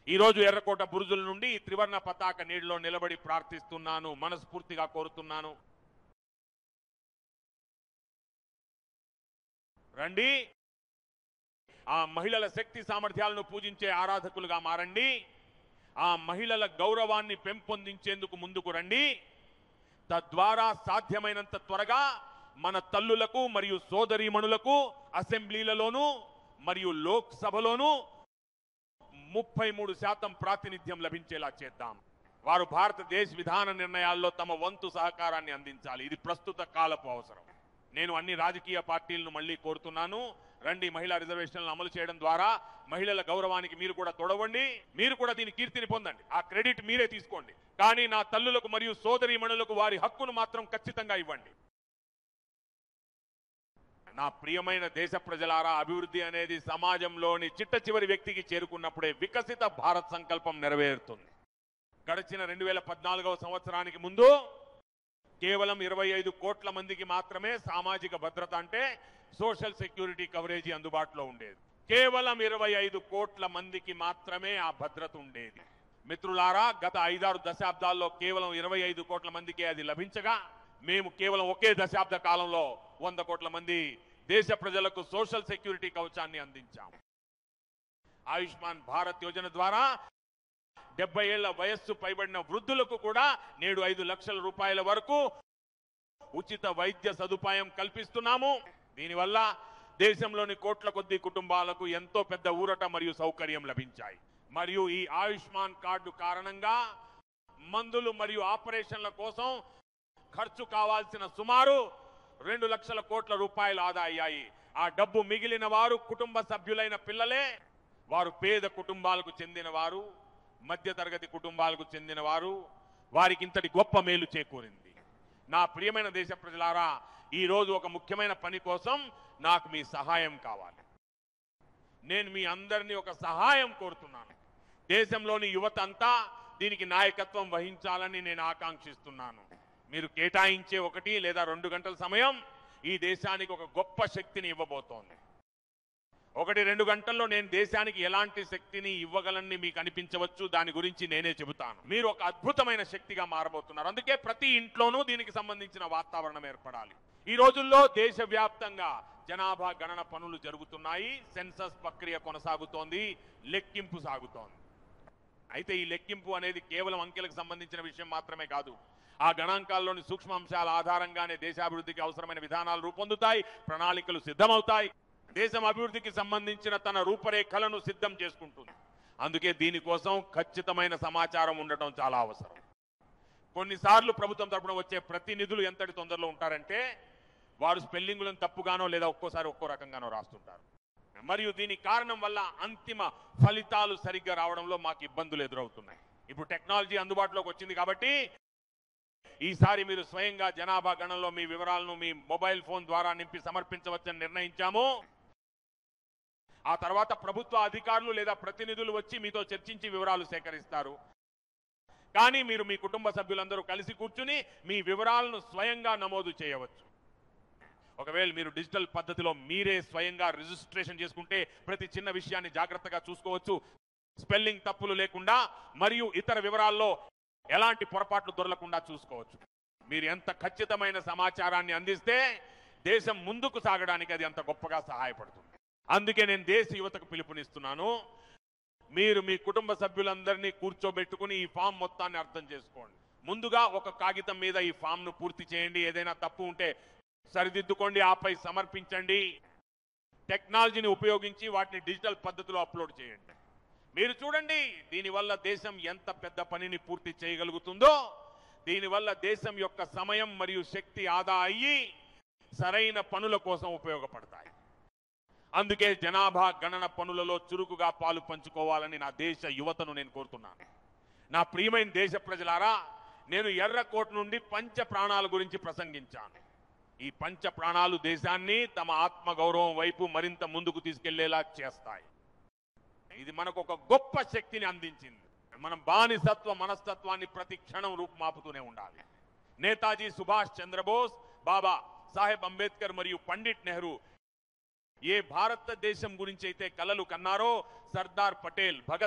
ఈ రోజు ఎర్రకోట బురుజుల నుండి ఈ త్రివర్ణ పతాక నీటిలో నిలబడి ప్రార్థిస్తున్నాను మనస్ఫూర్తిగా కోరుతున్నాను రండి ఆ మహిళల శక్తి సామర్థ్యాలను పూజించే ఆరాధకులుగా మారండి ఆ మహిళల గౌరవాన్ని పెంపొందించేందుకు ముందుకు రండి తద్వారా సాధ్యమైనంత త్వరగా మన తల్లులకు మరియు సోదరీమణులకు అసెంబ్లీలలోనూ మరియు లోక్సభలోనూ ముప్పై మూడు శాతం ప్రాతినిధ్యం లభించేలా చేద్దాం వారు భారతదేశ విధాన నిర్ణయాల్లో తమ వంతు సహకారాన్ని అందించాలి ఇది ప్రస్తుత కాలపు అవసరం నేను అన్ని రాజకీయ పార్టీలను మళ్ళీ కోరుతున్నాను రండి మహిళా రిజర్వేషన్లను అమలు చేయడం ద్వారా మహిళల గౌరవానికి మీరు కూడా తొడవండి మీరు కూడా దీని కీర్తిని పొందండి ఆ క్రెడిట్ మీరే తీసుకోండి కానీ నా తల్లులకు మరియు సోదరీమణులకు వారి హక్కును మాత్రం ఖచ్చితంగా ఇవ్వండి నా ప్రియమైన దేశ ప్రజలారా అభివృద్ధి అనేది సమాజంలోని చిట్ట చివరి వ్యక్తికి చేరుకున్నప్పుడే వికసిత భారత్ సంకల్పం నెరవేరుతుంది గడిచిన రెండు వేల పద్నాలుగవ సంవత్సరానికి ముందు కేవలం ఇరవై ఐదు కోట్ల మందికి మాత్రమే సామాజిక భద్రత అంటే సోషల్ సెక్యూరిటీ కవరేజీ అందుబాటులో ఉండేది కేవలం ఇరవై ఐదు కోట్ల మందికి మాత్రమే ఆ భద్రత ఉండేది మిత్రులారా గత ఐదారు దశాబ్దాల్లో కేవలం ఇరవై ఐదు కోట్ల మందికే అది లభించగా మేము కేవలం ఒకే దశాబ్ద కాలంలో వంద కోట్ల మంది దేశ ప్రజలకు సోషల్ సెక్యూరిటీ కవచాన్ని అందించాం ఆయుష్మాన్ భారత్ యోజన ద్వారా డెబ్బై ఏళ్ల వయస్సు పైబడిన వృద్ధులకు కూడా నేడు ఐదు లక్షల రూపాయల వరకు ఉచిత వైద్య సదుపాయం కల్పిస్తున్నాము దీనివల్ల దేశంలోని కోట్ల కొద్ది కుటుంబాలకు ఎంతో పెద్ద ఊరట మరియు సౌకర్యం లభించాయి మరియు ఈ ఆయుష్మాన్ కార్డు కారణంగా మందులు మరియు ఆపరేషన్ల కోసం ఖర్చు కావాల్సిన సుమారు రెండు లక్షల కోట్ల రూపాయలు ఆదా అయ్యాయి ఆ డబ్బు మిగిలిన వారు కుటుంబ సభ్యులైన పిల్లలే వారు పేద కుటుంబాలకు చెందిన వారు మధ్యతరగతి కుటుంబాలకు చెందిన వారు వారికి ఇంతటి గొప్ప మేలు చేకూరింది నా ప్రియమైన దేశ ప్రజలారా ఈ రోజు ఒక ముఖ్యమైన పని కోసం నాకు మీ సహాయం కావాలి నేను మీ అందరినీ ఒక సహాయం కోరుతున్నాను దేశంలోని యువత అంతా దీనికి నాయకత్వం వహించాలని నేను ఆకాంక్షిస్తున్నాను మీరు కేటాయించే ఒకటి లేదా రెండు గంటల సమయం ఈ దేశానికి ఒక గొప్ప శక్తిని ఇవ్వబోతోంది ఒకటి రెండు గంటల్లో నేను దేశానికి ఎలాంటి శక్తిని ఇవ్వగలని మీకు అనిపించవచ్చు దాని గురించి నేనే చెబుతాను మీరు ఒక అద్భుతమైన శక్తిగా మారబోతున్నారు అందుకే ప్రతి ఇంట్లోనూ దీనికి సంబంధించిన వాతావరణం ఏర్పడాలి ఈ రోజుల్లో దేశవ్యాప్తంగా జనాభా గణన పనులు జరుగుతున్నాయి సెన్సస్ ప్రక్రియ కొనసాగుతోంది లెక్కింపు సాగుతోంది అయితే ఈ లెక్కింపు అనేది కేవలం అంకెలకు సంబంధించిన విషయం మాత్రమే కాదు ఆ గణాంకాల్లోని సూక్ష్మాంశాల ఆధారంగానే దేశాభివృద్ధికి అవసరమైన విధానాలు రూపొందుతాయి ప్రణాళికలు సిద్ధమవుతాయి దేశం అభివృద్ధికి సంబంధించిన తన రూపరేఖలను సిద్ధం చేసుకుంటుంది అందుకే దీనికోసం ఖచ్చితమైన సమాచారం ఉండటం చాలా అవసరం కొన్నిసార్లు ప్రభుత్వం తరపున వచ్చే ప్రతినిధులు ఎంతటి తొందరలో ఉంటారంటే వారు స్పెల్లింగులను తప్పుగానో లేదా ఒక్కోసారి ఒక్కో రకంగానో రాస్తుంటారు మరియు దీని కారణం వల్ల అంతిమ ఫలితాలు సరిగ్గా రావడంలో మాకు ఇబ్బందులు ఎదురవుతున్నాయి ఇప్పుడు టెక్నాలజీ అందుబాటులోకి వచ్చింది కాబట్టి ఈసారి మీరు స్వయంగా జనాభా గణంలో మీ వివరాలను మీ మొబైల్ ఫోన్ ద్వారా నింపి సమర్పించవచ్చని నిర్ణయించాము ఆ తర్వాత ప్రభుత్వ అధికారులు లేదా ప్రతినిధులు వచ్చి మీతో చర్చించి వివరాలు సేకరిస్తారు కానీ మీరు మీ కుటుంబ సభ్యులందరూ కలిసి కూర్చుని మీ వివరాలను స్వయంగా నమోదు చేయవచ్చు ఒకవేళ మీరు డిజిటల్ పద్ధతిలో మీరే స్వయంగా రిజిస్ట్రేషన్ చేసుకుంటే ప్రతి చిన్న విషయాన్ని జాగ్రత్తగా చూసుకోవచ్చు స్పెల్లింగ్ తప్పులు లేకుండా మరియు ఇతర వివరాల్లో ఎలాంటి పొరపాట్లు దొరలకుండా చూసుకోవచ్చు మీరు ఎంత ఖచ్చితమైన సమాచారాన్ని అందిస్తే దేశం ముందుకు సాగడానికి అది అంత గొప్పగా సహాయపడుతుంది అందుకే నేను దేశ యువతకు పిలుపునిస్తున్నాను మీరు మీ కుటుంబ సభ్యులందరినీ కూర్చోబెట్టుకుని ఈ ఫామ్ మొత్తాన్ని అర్థం చేసుకోండి ముందుగా ఒక కాగితం మీద ఈ ఫామ్ ను పూర్తి చేయండి ఏదైనా తప్పు ఉంటే సరిదిద్దుకోండి ఆపై సమర్పించండి టెక్నాలజీని ఉపయోగించి వాటిని డిజిటల్ పద్ధతిలో అప్లోడ్ చేయండి మీరు చూడండి దీనివల్ల దేశం ఎంత పెద్ద పనిని పూర్తి చేయగలుగుతుందో దీనివల్ల దేశం యొక్క సమయం మరియు శక్తి ఆదా అయ్యి సరైన పనుల కోసం ఉపయోగపడతాయి అందుకే జనాభా గణన పనులలో చురుకుగా పాలు పంచుకోవాలని నా దేశ యువతను నేను కోరుతున్నాను నా ప్రియమైన దేశ ప్రజలారా నేను ఎర్రకోట నుండి పంచ ప్రాణాల గురించి ప్రసంగించాను ఈ పంచ ప్రాణాలు దేశాన్ని తమ ఆత్మ గౌరవం వైపు మరింత ముందుకు తీసుకెళ్లేలా చేస్తాయి ఇది మనకు ఒక గొప్ప శక్తిని అందించింది మనం బానిసత్వ మనస్తత్వాన్ని ప్రతి క్షణం రూపుమాపుతూనే ఉండాలి నేతాజీ సుభాష్ చంద్రబోస్ బాబా సాహెబ్ అంబేద్కర్ మరియు పండిట్ నెహ్రూ ఏ భారతదేశం గురించి అయితే కలలు కన్నారో సర్దార్ పటేల్ భగత్